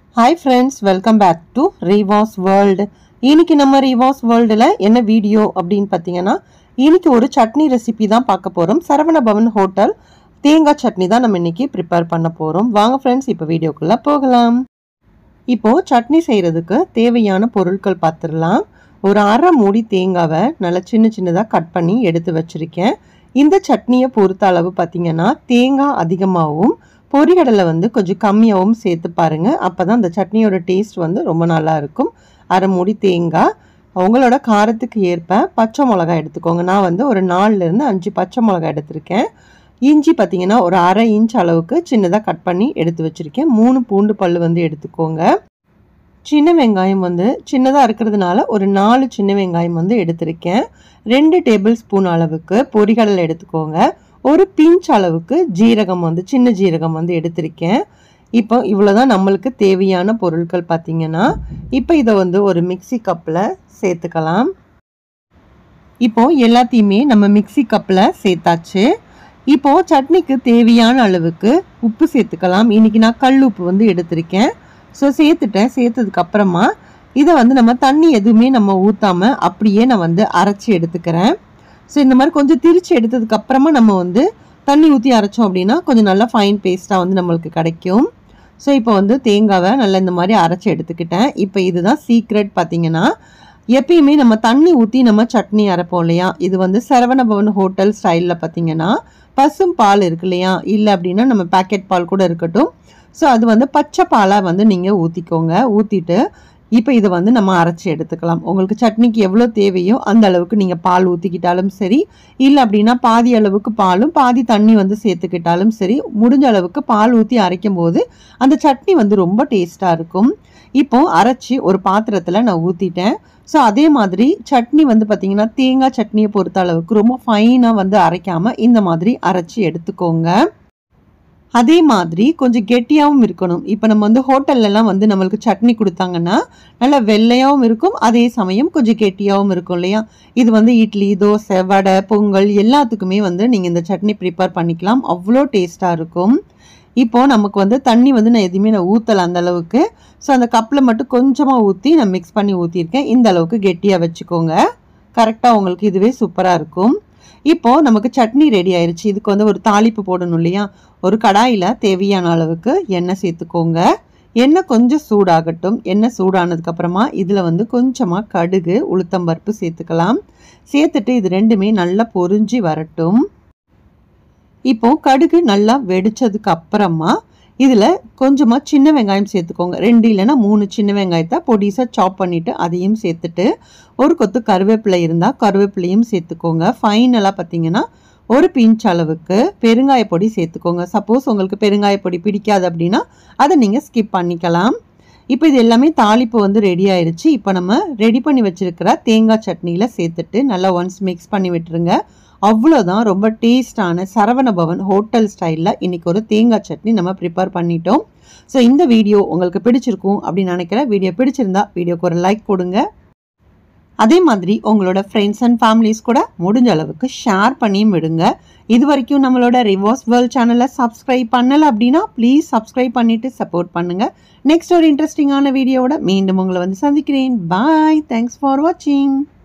hi friends welcome back to Reevas world இன்னைக்கு நம்ம ரீவாஸ் வேர்ல்டில் என்ன வீடியோ அப்படின்னு பார்த்தீங்கன்னா இன்னைக்கு ஒரு சட்னி ரெசிபி தான் பார்க்க போகிறோம் சரவண பவன் ஹோட்டல் தேங்காய் சட்னி தான் நம்ம இன்னைக்கு ப்ரிப்பேர் பண்ண போகிறோம் வாங்க ஃப்ரெண்ட்ஸ் இப்போ வீடியோக்குள்ளே போகலாம் இப்போ சட்னி செய்கிறதுக்கு தேவையான பொருட்கள் பார்த்துடலாம் ஒரு அரை மூடி தேங்காவை நல்லா சின்ன சின்னதாக கட் பண்ணி எடுத்து வச்சுருக்கேன் இந்த சட்னியை பொறுத்த அளவு பார்த்தீங்கன்னா தேங்காய் அதிகமாகவும் பொரிகடலை வந்து கொஞ்சம் கம்மியாகவும் சேர்த்து பாருங்கள் அப்போ தான் அந்த சட்னியோட டேஸ்ட் வந்து ரொம்ப நல்லா இருக்கும் அரை மூடி தேங்காய் உங்களோட காரத்துக்கு ஏற்ப பச்சை மிளகா எடுத்துக்கோங்க நான் வந்து ஒரு நாலுலேருந்து அஞ்சு பச்சை மிளகா எடுத்திருக்கேன் இஞ்சி பார்த்தீங்கன்னா ஒரு அரை இன்ச் அளவுக்கு சின்னதாக கட் பண்ணி எடுத்து வச்சுருக்கேன் மூணு பூண்டு பல் வந்து எடுத்துக்கோங்க சின்ன வெங்காயம் வந்து சின்னதாக இருக்கிறதுனால ஒரு நாலு சின்ன வெங்காயம் வந்து எடுத்திருக்கேன் ரெண்டு டேபிள் ஸ்பூன் அளவுக்கு பொரிகடலை எடுத்துக்கோங்க ஒரு பிஞ்ச் அளவுக்கு ஜீரகம் வந்து சின்ன ஜீரகம் வந்து எடுத்திருக்கேன் இப்போ இவ்வளோதான் நம்மளுக்கு தேவையான பொருட்கள் பார்த்தீங்கன்னா இப்போ இதை வந்து ஒரு மிக்சி கப்பில் சேர்த்துக்கலாம் இப்போ எல்லாத்தையுமே நம்ம மிக்சி கப்பில் சேர்த்தாச்சு இப்போ சட்னிக்கு தேவையான அளவுக்கு உப்பு சேர்த்துக்கலாம் இன்னைக்கு நான் கல் உப்பு வந்து எடுத்திருக்கேன் ஸோ சேர்த்துட்டேன் சேர்த்ததுக்கு அப்புறமா இதை வந்து நம்ம தண்ணி எதுவுமே நம்ம ஊற்றாம அப்படியே நான் வந்து அரைச்சி எடுத்துக்கிறேன் ஸோ இந்த மாதிரி கொஞ்சம் திரிச்சு எடுத்ததுக்கு அப்புறமா நம்ம வந்து தண்ணி ஊற்றி அரைச்சோம் அப்படின்னா கொஞ்சம் நல்லா ஃபைன் பேஸ்ட்டாக வந்து நம்மளுக்கு கிடைக்கும் ஸோ இப்போ வந்து தேங்காவை நல்லா இந்த மாதிரி அரைச்சி எடுத்துக்கிட்டேன் இப்போ இதுதான் சீக்ரெட் பார்த்தீங்கன்னா எப்பயுமே நம்ம தண்ணி ஊற்றி நம்ம சட்னி அரைப்போம் இல்லையா இது வந்து சரவண பவன் ஹோட்டல் ஸ்டைலில் பார்த்தீங்கன்னா பசும் பால் இருக்கு இல்லையா இல்லை அப்படின்னா நம்ம பேக்கெட் பால் கூட இருக்கட்டும் ஸோ அது வந்து பச்சை பாலாக வந்து நீங்கள் ஊற்றிக்கோங்க ஊற்றிட்டு இப்போ இதை வந்து நம்ம அரைச்சி எடுத்துக்கலாம் உங்களுக்கு சட்னிக்கு எவ்வளோ தேவையோ அந்த அளவுக்கு நீங்கள் பால் ஊற்றிக்கிட்டாலும் சரி இல்லை அப்படின்னா பாதி அளவுக்கு பாலும் பாதி தண்ணி வந்து சேர்த்துக்கிட்டாலும் சரி முடிஞ்ச அளவுக்கு பால் ஊற்றி அரைக்கும் போது அந்த சட்னி வந்து ரொம்ப டேஸ்ட்டாக இருக்கும் இப்போ அரைச்சி ஒரு பாத்திரத்தில் நான் ஊற்றிட்டேன் ஸோ அதே மாதிரி சட்னி வந்து பார்த்திங்கன்னா தேங்காய் சட்னியை பொறுத்த அளவுக்கு ரொம்ப ஃபைனாக வந்து அரைக்காமல் இந்த மாதிரி அரைச்சி எடுத்துக்கோங்க அதே மாதிரி கொஞ்சம் கெட்டியாகவும் இருக்கணும் இப்போ நம்ம வந்து ஹோட்டல்லலாம் வந்து நம்மளுக்கு சட்னி கொடுத்தாங்கன்னா நல்லா வெள்ளையாகவும் இருக்கும் அதே சமயம் கொஞ்சம் கெட்டியாகவும் இருக்கும் இல்லையா இது வந்து இட்லி தோசை வடை பொங்கல் எல்லாத்துக்குமே வந்து நீங்கள் இந்த சட்னி ப்ரிப்பேர் பண்ணிக்கலாம் அவ்வளோ டேஸ்ட்டாக இருக்கும் இப்போ நமக்கு வந்து தண்ணி வந்து நான் எதுவுமே நான் ஊற்றலை அந்த அளவுக்கு ஸோ அந்த கப்பில் மட்டும் கொஞ்சமாக ஊற்றி நான் மிக்ஸ் பண்ணி ஊற்றிருக்கேன் இந்த அளவுக்கு கெட்டியாக வச்சுக்கோங்க கரெக்டாக உங்களுக்கு இதுவே சூப்பராக இருக்கும் இப்போ நமக்கு சட்னி ரெடி ஆயிருச்சு இதுக்கு வந்து ஒரு தாளிப்பு போடணும் இல்லையா ஒரு கடாயில் தேவையான அளவுக்கு எண்ணெய் சேர்த்துக்கோங்க எண்ணெய் கொஞ்சம் சூடாகட்டும் எண்ணெய் சூடானதுக்கு அப்புறமா இதில் வந்து கொஞ்சமாக கடுகு உளுத்தம்பருப்பு சேர்த்துக்கலாம் சேர்த்துட்டு இது ரெண்டுமே நல்லா பொரிஞ்சு வரட்டும் இப்போ கடுகு நல்லா வெடிச்சதுக்கு அப்புறமா இதில் கொஞ்சமாக சின்ன வெங்காயம் சேர்த்துக்கோங்க ரெண்டு இல்லைன்னா மூணு சின்ன வெங்காயத்தை பொடிசாக சாப் பண்ணிவிட்டு அதையும் சேர்த்துட்டு ஒரு கொத்து கருவேப்பிலை இருந்தால் கருவேப்பிலையும் சேர்த்துக்கோங்க ஃபைனலாக பார்த்தீங்கன்னா ஒரு பிஞ்ச் அளவுக்கு பெருங்காய பொடி சேர்த்துக்கோங்க சப்போஸ் உங்களுக்கு பெருங்காய பொடி பிடிக்காது அப்படின்னா அதை நீங்கள் ஸ்கிப் பண்ணிக்கலாம் இப்போ இது எல்லாமே தாளிப்பு வந்து ரெடி ஆயிருச்சு இப்போ நம்ம ரெடி பண்ணி வச்சுருக்கிற தேங்காய் சட்னியில் சேர்த்துட்டு நல்லா ஒன்ஸ் மிக்ஸ் பண்ணி விட்டுருங்க அவ்வளோதான் ரொம்ப டேஸ்டான சரவண பவன் ஹோட்டல் ஸ்டைலில் இன்றைக்கி ஒரு தேங்காய் சட்னி நம்ம ப்ரிப்பேர் பண்ணிட்டோம் ஸோ இந்த வீடியோ உங்களுக்கு பிடிச்சிருக்கும் அப்படின்னு நினைக்கிறேன் வீடியோ பிடிச்சிருந்தா வீடியோக்கு ஒரு லைக் கொடுங்க அதே மாதிரி உங்களோட ஃப்ரெண்ட்ஸ் அண்ட் ஃபேமிலிஸ் கூட முடிஞ்ச அளவுக்கு ஷேர் பண்ணியும் விடுங்க இது வரைக்கும் நம்மளோட ரிவாஸ் வேர்ல்ட் சேனலை சப்ஸ்கிரைப் பண்ணலை அப்படின்னா ப்ளீஸ் சப்ஸ்கிரைப் பண்ணிவிட்டு சப்போர்ட் பண்ணுங்கள் நெக்ஸ்ட் ஒரு இன்ட்ரெஸ்டிங்கான வீடியோவோட மீண்டும் உங்களை வந்து சந்திக்கிறேன் பாய் தேங்க்ஸ் ஃபார் வாட்சிங்